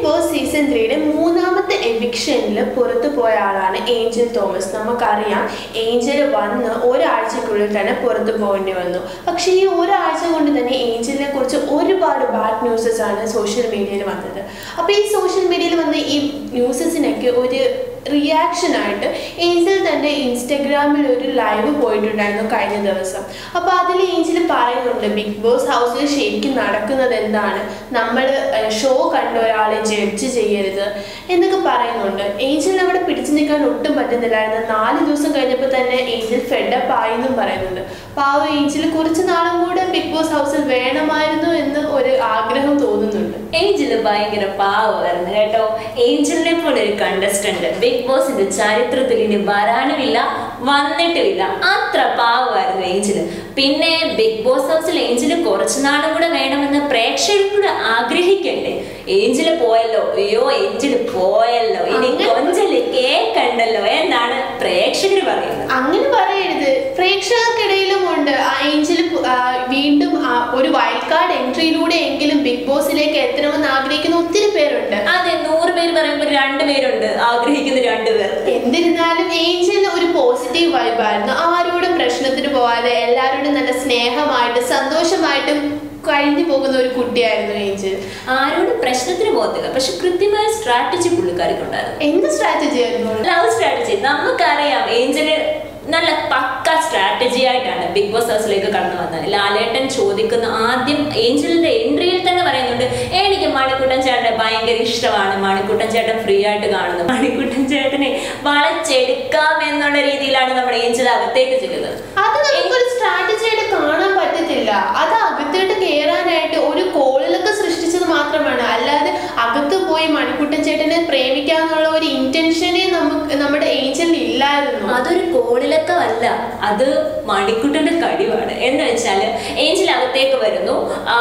Boss season ത്രീയുടെ മൂന്നാമത്തെ എവിക്ഷനിൽ പുറത്തു പോയ ആളാണ് ഏഞ്ചൽ തോമസ് നമുക്കറിയാം ഏഞ്ചൽ വന്ന് ഒരാഴ്ചക്കുള്ളിൽ തന്നെ പുറത്തു പോകേണ്ടി വന്നു പക്ഷേ ഈ ഒരാഴ്ച കൊണ്ട് തന്നെ ഏഞ്ചലിനെ കുറിച്ച് ഒരുപാട് ബാഡ് ന്യൂസസ് ആണ് സോഷ്യൽ മീഡിയയിൽ വന്നത് അപ്പോൾ ഈ സോഷ്യൽ മീഡിയയിൽ വന്ന ഈ ന്യൂസസിനൊക്കെ ഒരു റിയാക്ഷൻ ആയിട്ട് ഏഞ്ചൽ തന്നെ ഇൻസ്റ്റഗ്രാമിൽ ഒരു ലൈവ് പോയിട്ടുണ്ടായിരുന്നു കഴിഞ്ഞ ദിവസം അപ്പോൾ അതിൽ ഏഞ്ചൽ പറയുന്നുണ്ട് ബിഗ് ബോസ് ഹൗസിൽ ശരിക്കും നടക്കുന്നത് എന്താണ് നമ്മൾ ഷോ കണ്ട ഒരാളെ ജഡ്ജ് ചെയ്യരുത് എന്നൊക്കെ പറയുന്നുണ്ട് ഏഞ്ചലിന് അവിടെ പിടിച്ചു നിൽക്കാൻ ഒട്ടും പറ്റുന്നില്ലായിരുന്നു നാല് ദിവസം കഴിഞ്ഞപ്പോൾ തന്നെ ഏഞ്ചൽ ഫെഡപ്പ് ആയി എന്നും പറയുന്നുണ്ട് പാവ ഏഞ്ചൽ കുറച്ച് നാളും കൂടെ ബിഗ് ബോസ് ഹൗസിൽ വേണമായിരുന്നു എന്ന് ഒരു ആഗ്രഹം തോന്നുന്നുണ്ട് ഏഞ്ചല് ഭയങ്കര പാവമായിരുന്നു കേട്ടോ ഏഞ്ചലിനെ പോലെ ഒരു കണ്ടസ്റ്റന്റ് ബിഗ് ബോസിന്റെ ചരിത്രത്തിൽ ഇനി വരാനുമില്ല വന്നിട്ടുമില്ല അത്ര പാവമായിരുന്നു ഏഞ്ചല് പിന്നെ ബിഗ് ബോസ് ഹൗസിൽ ഏഞ്ചല് കുറച്ചു നാളും കൂടെ വേണമെന്ന് പ്രേക്ഷകരും കൂടെ ആഗ്രഹിക്കണ്ടേ ഏഞ്ചല് പോയല്ലോ അയ്യോ ഏഞ്ചല് പോയല്ലോ ഇനി അങ്ങനെ- കൊഞ്ചല് കേക്കണ്ടല്ലോ എന്നാണ് പ്രേക്ഷകർ പറയുന്നത് അങ്ങനെ പറയരുത് പ്രേക്ഷകർക്കിടയിലും ഉണ്ട് ആ ഏഞ്ചൽ വീണ്ടും ആ ഒരു വൈൽഡ് കാർഡ് എൻട്രിയിലൂടെ എങ്കിലും ബിഗ് ബോസിലേക്ക് എത്തണമെന്ന് ആഗ്രഹിക്കുന്ന ഒത്തിരി പേരുണ്ട് അതെ നൂറ് പേര് പറയുമ്പോൾ രണ്ടുപേരുണ്ട് ആഗ്രഹിക്കുന്ന രണ്ടുപേർ എന്നിരുന്നാലും ഏഞ്ചൽ ഒരു പോസിറ്റീവ് വൈബായിരുന്നു ആരോടും പ്രശ്നത്തിന് പോവാതെ എല്ലാവരോടും നല്ല സ്നേഹമായിട്ട് സന്തോഷമായിട്ടും കഴിഞ്ഞു പോകുന്ന ഒരു കുട്ടിയായിരുന്നു ഏഞ്ചൽ ആരോടും പ്രശ്നത്തിന് പോകത്തില്ല പക്ഷെ കൃത്യമായ സ്ട്രാറ്റജി പുള്ളിക്കാർക്കുണ്ടായിരുന്നു എന്ത് സ്ട്രാറ്റജി ആയിരുന്നു ലവ് സ്ട്രാറ്റജി നമുക്കറിയാം ഏഞ്ചല് നല്ല പക്ക സ്ട്രാറ്റജി ആയിട്ടാണ് ബിഗ് ബോസ് ഹൗസിലേക്ക് കടന്നു വന്നത് ലാലേട്ടൻ ചോദിക്കുന്ന ആദ്യം ഏഞ്ചലിന്റെ എൻട്രിയിൽ തന്നെ പറയുന്നുണ്ട് എനിക്ക് മണിക്കുട്ടൻ ചേട്ടനെ ഭയങ്കര ഇഷ്ടമാണ് മണിക്കുട്ടൻ ചേട്ടൻ ഫ്രീ ആയിട്ട് കാണുന്നു മണിക്കുട്ടൻ ചേട്ടനെ വളച്ചെടുക്കാം എന്നുള്ള രീതിയിലാണ് നമ്മുടെ ഏഞ്ചൽ അകത്തേക്ക് ചെല്ലുന്നത് അത് നമുക്കൊരു സ്ട്രാറ്റജി ആയിട്ട് കാണാൻ പറ്റത്തില്ല അത് അകത്തോട്ട് കയറാനായിട്ട് ഒരു കോളിലൊക്കെ സൃഷ്ടിച്ചത് മാത്രമാണ് അല്ലാതെ അകത്ത് പോയി മണിക്കുട്ടൻ ചേട്ടനെ പ്രേമിക്കാന്നുള്ള ഒരു ഇന്റൻഷനെ നമുക്ക് നമ്മുടെ ഏഞ്ചലിൽ ഇല്ലായിരുന്നു അതൊരു കോളിലക്കമല്ല അത് മണിക്കുട്ടന്റെ കഴിവാണ് എന്ന് വെച്ചാല് ഏഞ്ചൽ അകത്തേക്ക് വരുന്നു ആ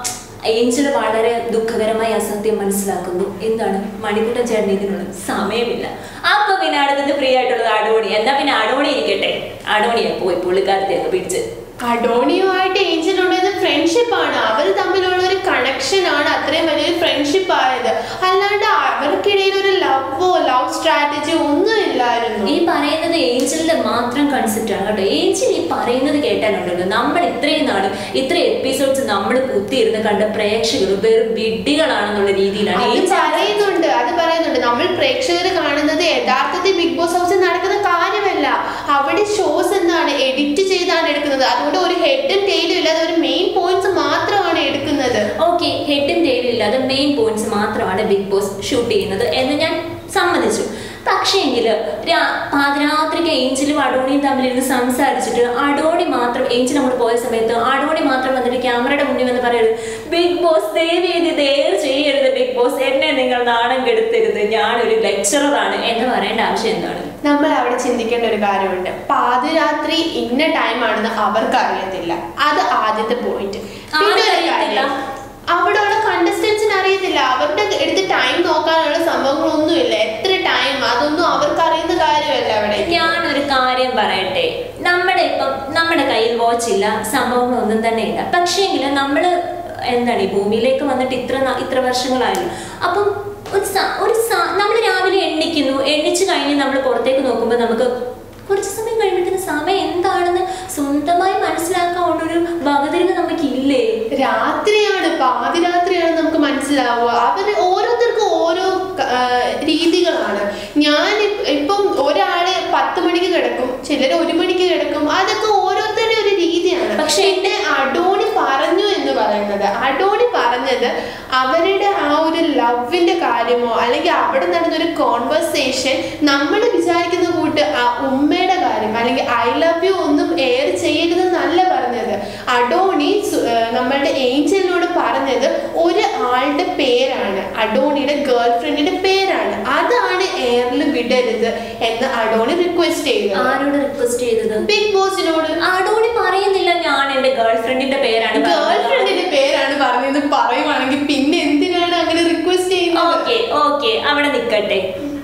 ഏഞ്ചൽ വളരെ ദുഃഖകരമായി അസത്യം മനസ്സിലാക്കുന്നു എന്താണ് മണിക്കുട്ടൻ ചേട്ടൻ ഇതിനുള്ള സമയമില്ല അപ്പൊ പിന്നെ അടുത്തത് ഫ്രീ ആയിട്ടുള്ളത് അടോണി എന്നാ പിന്നെ അടോണി ഇരിക്കട്ടെ അടോണിയെ പോയി പുള്ളിക്കാരത്തെ അങ്ങ് പിടിച്ച് അഡോണിയുമായിട്ട് ഏഞ്ചലിനുണ്ടായിരുന്ന ഫ്രണ്ട്ഷിപ്പ് ആണ് അവർ തമ്മിലുള്ള ഒരു കണക്ഷൻ ആണ് അത്രയും വലിയൊരു ഫ്രണ്ട്ഷിപ്പ് ആയത് അല്ലാണ്ട് അവർക്കിടയിൽ ഒരു ലവോ ലവ് സ്ട്രാറ്റജി ഒന്നും ഇല്ലായിരുന്നു ഈ പറയുന്നത് ഏഞ്ചലിന്റെ മാത്രം കൺസെപ്റ്റ് ആണ് കേട്ടോ ഏഞ്ചൽ ഈ പറയുന്നത് കേട്ടാലുണ്ടല്ലോ നമ്മൾ ഇത്രയും നാട് ഇത്ര എപ്പിസോഡ്സ് നമ്മൾ കുത്തിയിരുന്ന് കണ്ട പ്രേക്ഷകർ വെറും വിഡ്ഢികളാണെന്നുള്ള രീതിയിലാണ് അത് ഏഞ്ചൽ പറയുന്നുണ്ട് അത് പറയുന്നുണ്ട് നമ്മൾ പ്രേക്ഷകർ കാണുന്നത് യഥാർത്ഥത്തിൽ ബിഗ് ബോസ് ഹൗസിൽ നടക്കുന്ന കാര്യമല്ല അവിടെ ഷോസ് എന്താണ് എഡിറ്റ് ചെയ്താണ് എടുക്കുന്നത് അതുകൊണ്ട് ഒരു ഹെഡും ടെയിലും ഇല്ലാതെ ഒരു മെയിൻ പോയിന്റ്സ് മാത്രമാണ് എടുക്കുന്നത് ഓക്കെ ഹെഡും ടൈലും ഇല്ലാതെ മെയിൻ പോയിന്റ്സ് മാത്രമാണ് ബിഗ് ബോസ് ഷൂട്ട് ചെയ്യുന്നത് എന്ന് ഞാൻ സമ്മതിച്ചു പക്ഷേങ്കിൽ പാതിരാത്രിക്ക് ഏഞ്ചലും അടോണിയും തമ്മിലിരുന്ന് സംസാരിച്ചിട്ട് അടോണി മാത്രം ഏഞ്ചൽ അങ്ങോട്ട് പോയ സമയത്ത് അടോണി മാത്രം വന്നിട്ട് ക്യാമറയുടെ മുന്നിൽ വന്ന് പറയരുത് ബിഗ് ബോസ് ദയവ് ചെയ്ത് ദയവ് ചെയ്യരുത് ബിഗ് ബോസ് എന്നെ നിങ്ങൾ നാണം കെടുത്തരുത് ഞാനൊരു ലെക്ചററാണ് എന്ന് പറയേണ്ട ആവശ്യം എന്താണ് നമ്മൾ അവിടെ ചിന്തിക്കേണ്ട ഒരു കാര്യമുണ്ട് പാതിരാത്രി ഇന്ന ടൈം ആണെന്ന് അവർക്ക് അറിയത്തില്ല അത് ആദ്യത്തെ പോയിന്റ് പിന്നെ ഒരു ആർക്കറിയത്തില്ല? കാര്യം അവിടെയുള്ള കണ്ടസ്റ്റൻസിന് അറിയത്തില്ല അവരുടെ അടുത്ത് ടൈം നോക്കാനുള്ള സംഭവങ്ങളൊന്നുമില്ല എത്ര ടൈം അതൊന്നും അവർക്ക് അറിയുന്ന കാര്യമല്ല അവിടെ ഞാനൊരു കാര്യം പറയട്ടെ നമ്മുടെ ഇപ്പം നമ്മുടെ കയ്യിൽ വാച്ച് ഇല്ല സംഭവങ്ങളൊന്നും തന്നെ ഇല്ല പക്ഷേങ്കിൽ നമ്മൾ എന്താണ് ഈ ഭൂമിയിലേക്ക് വന്നിട്ട് ഇത്ര ന- ഇത്ര വർഷങ്ങളായല്ലോ അപ്പം ഒരു സ- ഒരു നമ്മൾ രാവിലെ എണ്ണിക്കുന്നു എണ്ണിച്ച് കഴിഞ്ഞ് നമ്മൾ പുറത്തേക്ക് നോക്കുമ്പോൾ നമുക്ക് കുറച്ച് സമയം കഴിയുമ്പോഴത്തേന് സമയം എന്താണെന്ന് സ്വന്തമായി മനസ്സിലാക്കാനുള്ള ഒരു വകതിരിവ് നമുക്കില്ലേ രാത്രിയാണ് പാതിരാത്രിയാണ് നമുക്ക് മനസ്സിലാവുക അവര് ഓരോരുത്തർക്കും ഓരോ ആ, രീതികളാണ് ഞാൻ ഇപ്- ഇപ്പം ഒരാള് പത്ത് മണിക്ക് കിടക്കും ചിലർ ഒരു മണിക്ക് കിടക്കും അതൊക്കെ ഓരോരുത്തരുടെ ഒരു രീതിയാണ് പക്ഷേ പിന്നെ അഡോണി പറഞ്ഞു എന്ന് പറയുന്നത് അഡോണി പറഞ്ഞത് അവരുടെ ആ ഒരു ലവിന്റെ കാര്യമോ അല്ലെങ്കിൽ അവിടെ നടന്ന ഒരു കോൺവെർസേഷൻ നമ്മൾ വിചാരിക്കുന്ന കൂട്ട് ആ ഉമ്മയുടെ കാര്യം അല്ലെങ്കിൽ ഐ ലവ് യു ഒന്നും എയർ ചെയ്യരുതെന്നല്ല പറഞ്ഞത് അഡോണി സു- ഏർ നമ്മളുടെ ഏഞ്ചലിനോട് പറഞ്ഞത് ഒരു ആളുടെ പേരാണ് അഡോണിയുടെ ഗേൾ ഫ്രണ്ടിന്റെ പേരാണ് അതാണ് എയറിൽ വിടരുത് എന്ന് അഡോണി റിക്വസ്റ്റ് ചെയ്തത് ആരോട് റിക്വസ്റ്റ് ചെയ്തത് ബിഗ് ബോസിനോട് ആടോണി പറയുന്നില്ല ഞാൻ എന്റെ ഗേൾ ഫ്രണ്ടിന്റെ പേരാണ് ഗേൾ പറഞ്ഞത്. ഫ്രണ്ടിന്റെ പേരാണ് പറഞ്ഞത് പറയുവാണെങ്കിൽ പിന്നെ എന്തിനാണ് അങ്ങനെ റിക്വസ്റ്റ് ചെയ്യുന്നത് ഓക്കെ ഓക്കെ അവിടെ നിൽക്കട്ടെ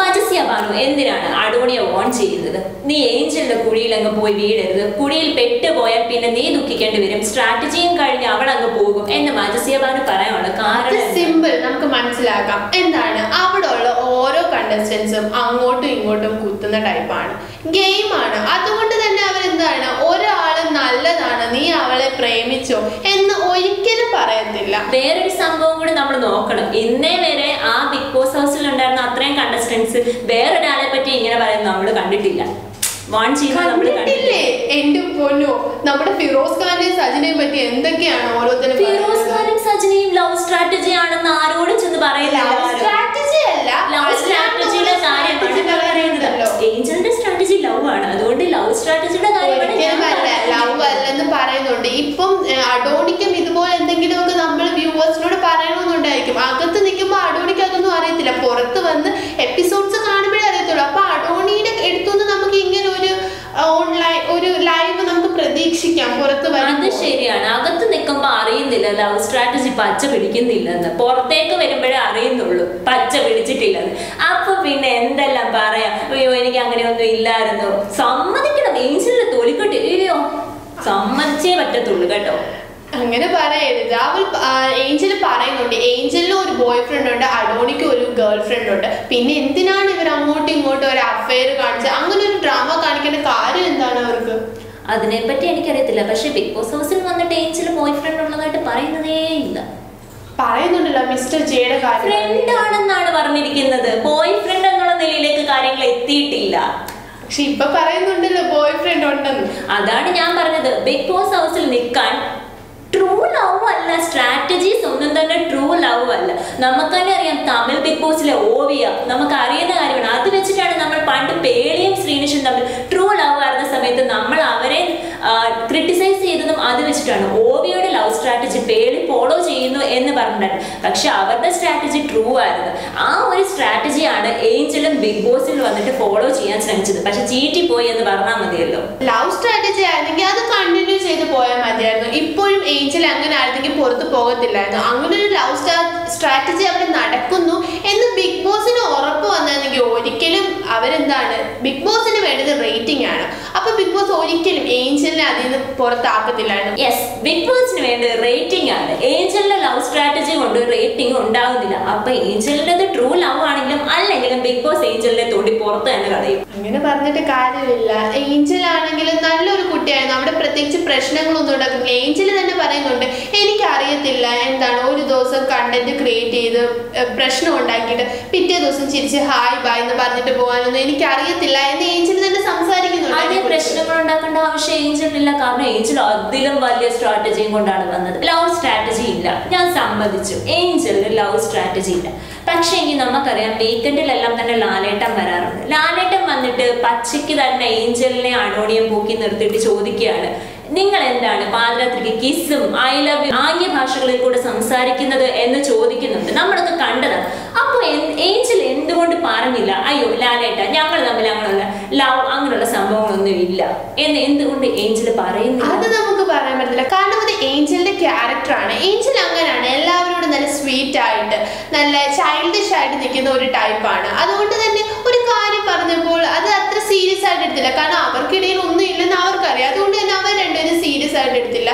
മജസ്യ ബാനു എന്തിനാണ് അഡോണിയെ ഓൺ ചെയ്യുന്നത് നീ ഏഞ്ചലിന്റെ കുഴിയിൽ അങ്ങ് പോയി വീഴരുത് കുഴിയിൽ പെട്ടുപോയാൽ പിന്നെ നീ ദുഃഖിക്കേണ്ടി വരും സ്ട്രാറ്റജിയും കഴിഞ്ഞ് അവൾ അങ്ങ് പോകും എന്ന് മജസ്യ ബാനു പറയാനുള്ള കാരണം എന്താണ്? സിമ്പിൾ നമുക്ക് മനസ്സിലാക്കാം എന്താണ് അവിടെ ഉള്ള ഓരോ കണ്ടസ്റ്റൻസും അങ്ങോട്ടും ഇങ്ങോട്ടും കുത്തുന്ന ടൈപ്പാണ് ഗെയിമാണ് അതുകൊണ്ട് തന്നെ അവരെന്താണ് ഒരാള് നല്ലതാണ് നീ അവളെ പ്രേമിച്ചോ എന്ന് ഒരിക്കലും പറയത്തില്ല വേറൊരു സംഭവം കൂടി നമ്മൾ നോക്കണം ഇന്നേ വരെ ആ ബിഗ് ബോസ് ഹൗസിൽ ഉണ്ടായിരുന്ന അത്രയും കണ്ടസ്റ്റൻസ് വേറൊരാളെ പറ്റി ഇങ്ങനെ പറയുന്നത് നമ്മൾ കണ്ടിട്ടില്ല വാൺ ചെയ്യുന്നത് നമ്മൾ കണ്ടിട്ടില്ല കണ്ടിട്ടില്ലേ എന്റെ പൊന്നോ നമ്മുടെ ഫിറോസ് ഖാനെയും സജിനെയും പറ്റി എന്തൊക്കെയാണ് ഓരോരുത്തരും ഫിറോസ് ഖാനും സജിനിയും ലവ് സ്ട്രാറ്റജി ആണെന്ന് ആരോടും ചെന്ന് പറയില്ല സ്ട്രാറ്റജി അല്ല ലവ് സ്ട്രാറ്റജിയുടെ കാര്യമാണ് പറയുന്നതല്ലോ ഏഞ്ചലിന്റെ സ്ട്രാറ്റജി ലവ് ആണ് അതുകൊണ്ട് ലവ് സ്ട്രാറ്റജിയുടെ കാര്യമാണ് ഞാൻ ഒരിക്കലും അല്ല പറഞ്ഞത്. ലവ് അല്ലെന്ന് പറയുന്നുണ്ട് ഇപ്പം ഏഹ്, അഡോണിക്കും ഇതുപോലെ എന്തെങ്കിലുമൊക്കെ നമ്മൾ വ്യൂവേഴ്സിനോട് പറയണമെന്നുണ്ടായിരിക്കും അകത്ത് നിൽക്കുമ്പോൾ അഡോണിക്ക് അതൊന്നും അറിയത്തില്ല പുറത്ത് വന്ന് എപ്പിസോഡ്സ് കാണുമ്പോഴേ അറിയത്തുള്ളൂ അപ്പൊ അഡോണിയുടെ അടുത്തുനിന്ന് നമുക്ക് ഇങ്ങനെ ഒരു ഓൺലൈൻ ഒരു ലൈവ് നമുക്ക് പ്രതീക്ഷിക്കാം പുറത്ത് അത് വരുമ്പോൾ ശരിയാണ് അകത്ത് നിൽക്കുമ്പോ അറിയുന്നില്ല ലവ് സ്ട്രാറ്റജി പച്ച പിടിക്കുന്നില്ലെന്ന് പുറത്തേക്ക് വരുമ്പോഴേ അറിയുന്നുള്ളൂ പച്ച പിടിച്ചിട്ടില്ലെന്ന് അപ്പൊ പിന്നെ എന്തെല്ലാം പറയാം അയ്യോ എനിക്ക് അങ്ങനെയൊന്നും ഇല്ലായിരുന്നു സമ്മതിക്കണം ഏഞ്ചലിന്റെ തൊലിക്കട്ടി അയ്യോ സമ്മതിച്ചേ പറ്റത്തുള്ളൂ കേട്ടോ അങ്ങനെ പറയരുത് അവൾ ഏഞ്ചൽ പറയുന്നുണ്ട് ഏഞ്ചലിനും ഒരു ബോയ് ഫ്രണ്ട് ഉണ്ട് അഡോണിക്കും ഒരു ഗേൾ ഫ്രണ്ട് ഉണ്ട് പിന്നെ എന്തിനാണ് ഇവർ അങ്ങോട്ടും ഇങ്ങോട്ടും ഒരു അഫയർ കാണിച്ചത് അങ്ങനെ ഒരു ഡ്രാമ കാണിക്കേണ്ട കാര്യം എന്താണ് അവർക്ക് അതിനെപ്പറ്റി എനിക്കറിയത്തില്ല പക്ഷെ ബിഗ് ബോസ് ഹൗസിൽ വന്നിട്ട് ഏഞ്ചൽ ബോയ് ഫ്രണ്ട് ഉള്ളതായിട്ട് പറയുന്നതേ ഇല്ല പറയുന്നുണ്ടല്ലോ മിസ്റ്റർ ജെയുടെ കാര്യം ഫ്രണ്ട് ആണെന്നാണ് പറഞ്ഞിരിക്കുന്നത് ബോയ് ഫ്രണ്ട് എന്നുള്ള നിലയിലേക്ക് കാര്യങ്ങൾ എത്തിയിട്ടില്ല പക്ഷെ ഇപ്പൊ പറയുന്നുണ്ടല്ലോ ബോയ് ഫ്രണ്ട് ഉണ്ടെന്ന് അതാണ് ഞാൻ പറഞ്ഞത് ബിഗ് ബോസ് ഹൗസിൽ നിൽക്കാൻ ട്രൂ ലവ് അല്ല സ്ട്രാറ്റജീസ് ഒന്നും തന്നെ ട്രൂ ലവ് അല്ല നമുക്ക് തന്നെ അറിയാം തമിഴ് ബിഗ് ബോസിലെ ഓവിയ നമുക്ക് അറിയുന്ന കാര്യമാണ് അത് വെച്ചിട്ടാണ് നമ്മൾ പണ്ട് പേളിയും ശ്രീനിഷും തമ്മിൽ ട്രൂ ലവ് ആയിരുന്ന സമയത്ത് നമ്മൾ അവരെ ക്രിട്ടിസൈസ് ചെയ്തതും അത് വെച്ചിട്ടാണ് ഓവിയുടെ ലവ് സ്ട്രാറ്റജി പേളി ഫോളോ ചെയ്യുന്നു എന്ന് പറഞ്ഞിട്ടാണ് പക്ഷെ അവരുടെ സ്ട്രാറ്റജി ട്രൂ ആയിരുന്നു ആ ഒരു സ്ട്രാറ്റജിയാണ് ഏഞ്ചലും ബിഗ് ബോസിൽ വന്നിട്ട് ഫോളോ ചെയ്യാൻ ശ്രമിച്ചത് പക്ഷെ ചീറ്റി പോയി എന്ന് പറഞ്ഞാൽ മതിയല്ലോ ലവ് സ്ട്രാറ്റജി ആയിരുന്നെങ്കിൽ അത് കണ്ടിന്യൂ ചെയ്ത് പോയാൽ മതിയായിരുന്നു ഇപ്പോഴും ഏഞ്ചൽ അങ്ങനെ ആയിരുന്നെങ്കിൽ പുറത്ത് പോകത്തില്ലായിരുന്നു അങ്ങനെ ഒരു ലവ് സ്ട്രാറ്റജി അവിടെ നടക്കുന്നു എന്ന് ബിഗ് ബോസിന് ഉറപ്പ് വന്നിരുന്നെങ്കിൽ ഒരിക്കലും അവരെന്താണ് ബിഗ് ബോസിന് വേണ്ടത് റേറ്റിംഗ് ആണ് അപ്പൊ ബിഗ് ബോസ് ഒരിക്കലും ഏഞ്ചലിനെ അതിൽ നിന്ന് പുറത്താക്കത്തില്ലായിരുന്നു യെസ് ബിഗ് ബോസിന് വേണ്ടി റേറ്റിംഗ് ആണ് ഏഞ്ചലിന്റെ ലവ് സ്ട്രാറ്റജി കൊണ്ട് റേറ്റിംഗ് ഉണ്ടാവുന്നില്ല അപ്പൊ ഏഞ്ചലിന്റെ ട്രൂ ലവ് ആണെങ്കിലും അല്ലെങ്കിലും ബിഗ് ബോസ് ഏഞ്ചലിനെ തൊടി പുറത്ത് തന്നെ കളയും അങ്ങനെ പറഞ്ഞിട്ട് കാര്യമില്ല ഏഞ്ചൽ ആണെങ്കിൽ നല്ലൊരു കുട്ടിയായിരുന്നു അവിടെ പ്രത്യേകിച്ച് പ്രശ്നങ്ങളൊന്നും ഉണ്ടാക്കുന്നില്ല ഏഞ്ചൽ തന്നെ പറയുന്നുണ്ട് എനിക്ക് അറിയത്തില്ല എന്താണ് ഒരു ദിവസം കണ്ടന്റ് ക്രിയേറ്റ് ചെയ്ത് ഏർ, പ്രശ്നം ഉണ്ടാക്കിയിട്ട് പിറ്റേ ദിവസം ചിരിച്ച് ഹായ് ബൈ എന്ന് പറഞ്ഞിട്ട് പോകാനൊന്നും എനിക്ക് അറിയത്തില്ല എന്ന് ഏഞ്ചൽ തന്നെ സംസാരിക്കുന്നുണ്ട് അതേ അതിനെക്കുറിച്ച്. പ്രശ്നങ്ങൾ ഉണ്ടാക്കേണ്ട ആവശ്യം ഏഞ്ചലിനില്ല കാരണം ഏഞ്ചൽ അതിലും വലിയ സ്ട്രാറ്റജിയും കൊണ്ടാണ് വന്നത് ലവ് സ്ട്രാറ്റജി ഇല്ല ഞാൻ സമ്മതിച്ചു ഏഞ്ചലിന് ലവ് സ്ട്രാറ്റജി ഇല്ല പക്ഷേ എങ്കിൽ നമുക്കറിയാം വീക്കെൻഡിലെല്ലാം തന്നെ ലാലേട്ടൻ വരാറുണ്ട് ലാലേട്ടൻ വന്നിട്ട് പച്ചയ്ക്ക് തന്നെ ഏഞ്ചലിനെ അടോണിയം പൂക്കി നിർത്തിയിട്ട് ചോദിക്കുകയാണ് നിങ്ങൾ എന്താണ് പാതിരാത്രിക്ക് കിസ്സും ഐ ലവ് യു ആംഗ്യ ഭാഷകളിൽ കൂടെ സംസാരിക്കുന്നത് എന്ന് ചോദിക്കുന്നുണ്ട് നമ്മളൊക്കെ കണ്ടതാണ് അപ്പോൾ ഏഞ്ചൽ എന്തുകൊണ്ട് പറഞ്ഞില്ല അയ്യോ ലാലേട്ട ഞങ്ങൾ തമ്മിൽ അങ്ങനെയുള്ള ലവ് അങ്ങനെയുള്ള സംഭവങ്ങളൊന്നും ഇല്ല എന്ന് എന്തുകൊണ്ട് ഏഞ്ചൽ പറയുന്നില്ല അത് നമുക്ക് പറയാൻ പറ്റില്ല കാരണം അത് ഏഞ്ചലിന്റെ ക്യാരക്ടറാണ് ഏഞ്ചൽ അങ്ങനെയാണ് എല്ലാവരോടും നല്ല സ്വീറ്റ് ആയിട്ട് നല്ല ചൈൽഡിഷ് ആയിട്ട് നിൽക്കുന്ന ഒരു ടൈപ്പാണ് അതുകൊണ്ട് തന്നെ ഒരു കാര്യം പറഞ്ഞപ്പോൾ അത് അത്ര സീരിയസ് ആയിട്ട് എടുത്തില്ല കാരണം അവർക്കിടയിൽ ഒന്നും ഇല്ലെന്ന് അവർക്കറിയാം അതുകൊണ്ട് തന്നെ അവർ രണ്ടുപേരും സീരിയസ് ആയിട്ട് എടുത്തില്ല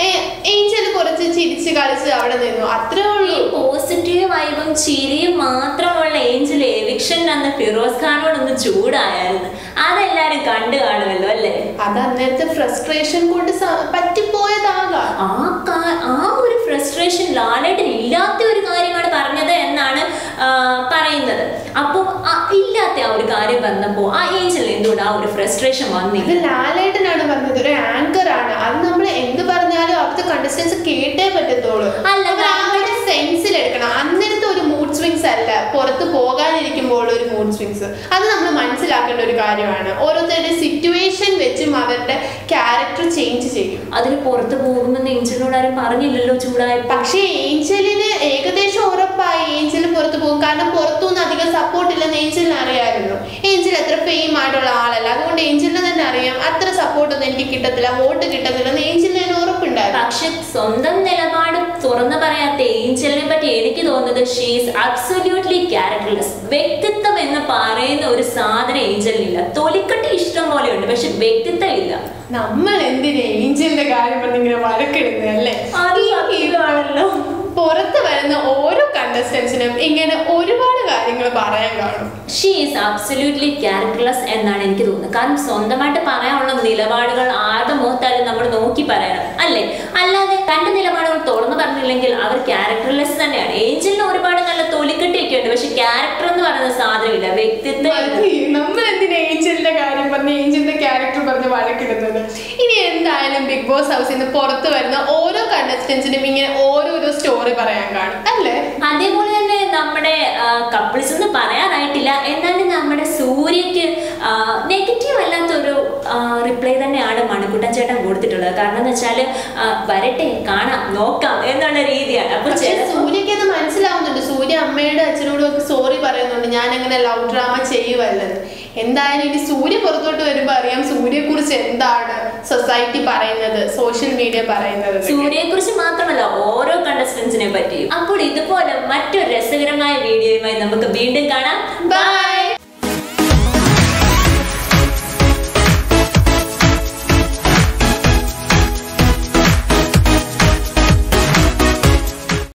ഏഞ്ചൽ കുറച്ച് ചിരിച്ച് കളിച്ച് അവിടെ നിന്നു അത്രേ ഈ ഉള്ളൂ പോസിറ്റീവ് വൈബും ചിരിയും മാത്രമുള്ള ഏഞ്ചൽ എവിക്ഷൻ അന്ന് ഫിറോസ് ഖാനോടൊന്ന് ചൂടായായിരുന്നു അതെല്ലാരും കണ്ടു കാണുമല്ലോ അല്ലേ അത് അന്നേരത്തെ ഫ്രസ്ട്രേഷൻ കൊണ്ട് സ- പറ്റിപ്പോയതാകാം ആ കാ- ആ ഒരു ഫ്രസ്ട്രേഷൻ ലാലേട്ടൻ ഇല്ലാത്ത ഒരു കാര്യമാണ് പറഞ്ഞത് എന്നാണ് ആ, പറയുന്നത് അപ്പോൾ ഇല്ലാത്ത ആ ഒരു കാര്യം പറഞ്ഞപ്പോൾ ആ ഏഞ്ചൽ എന്തുകൊണ്ട് ആ ഒരു ഫ്രസ്ട്രേഷൻ വന്നില്ല ഇത് ലാലേട്ടനാണ് പറഞ്ഞത് ഒരു ആങ്കർ ആണ് അത് നമ്മൾ എന്ത് പറഞ്ഞാലും അവിടുത്തെ കണ്ടസ്റ്റൻസ് കേട്ടേ പറ്റത്തുള്ളൂ അല്ല, അവർ ആ ഒരു സെൻസിൽ എടുക്കണം അന്നേരത്തെ ഒരു മൂഡ് സ്വിങ്സ് അല്ല പുറത്ത് പോകാനിരിക്കുമ്പോൾ ഒരു മൂഡ് സ്വിങ്സ് അത് നമ്മൾ മനസ്സിലാക്കേണ്ട ഒരു കാര്യമാണ് ഓരോരുത്തരുടെ സിറ്റുവേഷൻ വെച്ചും അവരുടെ ക്യാരക്ടർ ചേഞ്ച് ചെയ്യും അതിന് പുറത്ത് പോകുമെന്ന് ഏഞ്ചലിനോട് ആരും പറഞ്ഞില്ലല്ലോ ചൂടായപ്പോ പക്ഷേ ഏഞ്ചലിന് ഏകദേശം ഉറപ്പായി ഏഞ്ചൽ പുറത്ത് പോകും കാരണം പുറത്തുനിന്ന് അധികം സപ്പോർട്ട് ഇല്ലെന്ന് ഏഞ്ചലിന് അറിയാമായിരുന്നു ഏഞ്ചൽ ഏഞ്ചൽ അത്ര ഫെയിം ആയിട്ടുള്ള ആളല്ല അതുകൊണ്ട് ഏഞ്ചലിനെ തന്നെ അറിയാം അത്ര സപ്പോർട്ടൊന്നും എനിക്ക് കിട്ടത്തില്ല വോട്ട് കിട്ടത്തില്ലെന്ന് ഏഞ്ചലിന് തന്നെ ഉറപ്പുണ്ടായിരുന്നു പക്ഷെ സ്വന്തം നിലപാട് തുറന്നു പറയാത്ത ഏഞ്ചലിനെ പറ്റി എനിക്ക് തോന്നുന്നത് ഷീസ് അബ്സൊല്യൂട്ട്ലി ക്യാരക്ടർലെസ് വ്യക്തിത്വം എന്ന് പറയുന്ന ഒരു സാധനം ഏഞ്ചലിനില്ല തൊലിക്കട്ടി ഇഷ്ടം പോലെ ഉണ്ട് പക്ഷെ വ്യക്തിത്വം ഇല്ല നമ്മൾ എന്തിനാ ഏഞ്ചലിന്റെ കാര്യം പറഞ്ഞിങ്ങനെ വഴക്കിടുന്നത് അല്ലേ അത് ഈ സത്യമാണല്ലോ. പുറത്ത് വരുന്ന ഓരോ കണ്ടസ്റ്റൻസിനും ഇങ്ങനെ ഒരുപാട് കാര്യങ്ങൾ പറയാൻ കാണും ഷീ ഈസ് അബ്സല്യൂട്ട്ലി ക്യാരക്ടർലെസ് എന്നാണ് എനിക്ക് തോന്നുന്നത് കാരണം സ്വന്തമായിട്ട് പറയാനുള്ള നിലപാടുകൾ ആരുടെ മുഖത്തായാലും നമ്മൾ നോക്കി പറയണം അല്ലേ അല്ലാതെ തന്റെ നിലപാടുകൾ തുറന്നു പറഞ്ഞില്ലെങ്കിൽ അവർ ക്യാരക്ടർലെസ് തന്നെയാണ് ഏഞ്ചലിന് ഒരുപാട് നല്ല തൊലിക്കെട്ടിയൊക്കെ ഉണ്ട് പക്ഷെ ക്യാരക്ടർ എന്ന് പറയുന്ന സാധനമില്ല വ്യക്തിത്വം ഇല്ല. മതി. നമ്മൾ എന്തിനാ ഏഞ്ചലിന്റെ കാര്യം പറഞ്ഞ് ഏഞ്ചലിന്റെ ക്യാരക്ടർ പറഞ്ഞ് വഴക്കിടുന്നത് ഇനി എന്തായാലും ബിഗ് ബോസ് ഹൗസിൽ നിന്ന് പുറത്ത് വരുന്ന ഓരോ കണ്ടസ്റ്റൻസിനും ഇങ്ങനെ ഓരോരോ സ്റ്റോറി പറയാൻ കാണും അല്ലേ അതേപോലെ തന്നെ നമ്മുടെ കപ്പിൾസ് എന്ന് പറയാനായിട്ടില്ല എന്നാലും നമ്മുടെ സൂര്യക്ക് നെഗറ്റീവ് അല്ലാത്തൊരു റിപ്ലൈ തന്നെയാണ് മണിക്കുട്ടൻ ചേട്ടൻ കൊടുത്തിട്ടുള്ളത് കാരണം എന്ന് വെച്ചാൽ വരട്ടെ കാണാം നോക്കാം എന്നുള്ള രീതിയാണ് അപ്പൊ പക്ഷെ ചില സൂര്യക്ക് അത് മനസ്സിലാവുന്നുണ്ട് സൂര്യ അമ്മയുടെ അച്ഛനോടും ഒക്കെ സോറി പറയുന്നുണ്ട് ഞാൻ അങ്ങനെ ലവ് ഡ്രാമ ചെയ്യുവല്ലെന്ന് എന്തായാലും ഇനി സൂര്യ പുറത്തോട്ട് വരുമ്പോ അറിയാം സൂര്യയെ കുറിച്ച് എന്താണ് സൊസൈറ്റി പറയുന്നത് സോഷ്യൽ മീഡിയ പറയുന്നത് എന്നൊക്കെ. സൂര്യയെ കുറിച്ച് മാത്രമല്ല ഓരോ കണ്ടസ്റ്റൻസിനെ പറ്റിയും അപ്പോൾ ഇതുപോലെ മറ്റൊരു രസകരമായ വീഡിയോയുമായി നമുക്ക് വീണ്ടും കാണാം Bye.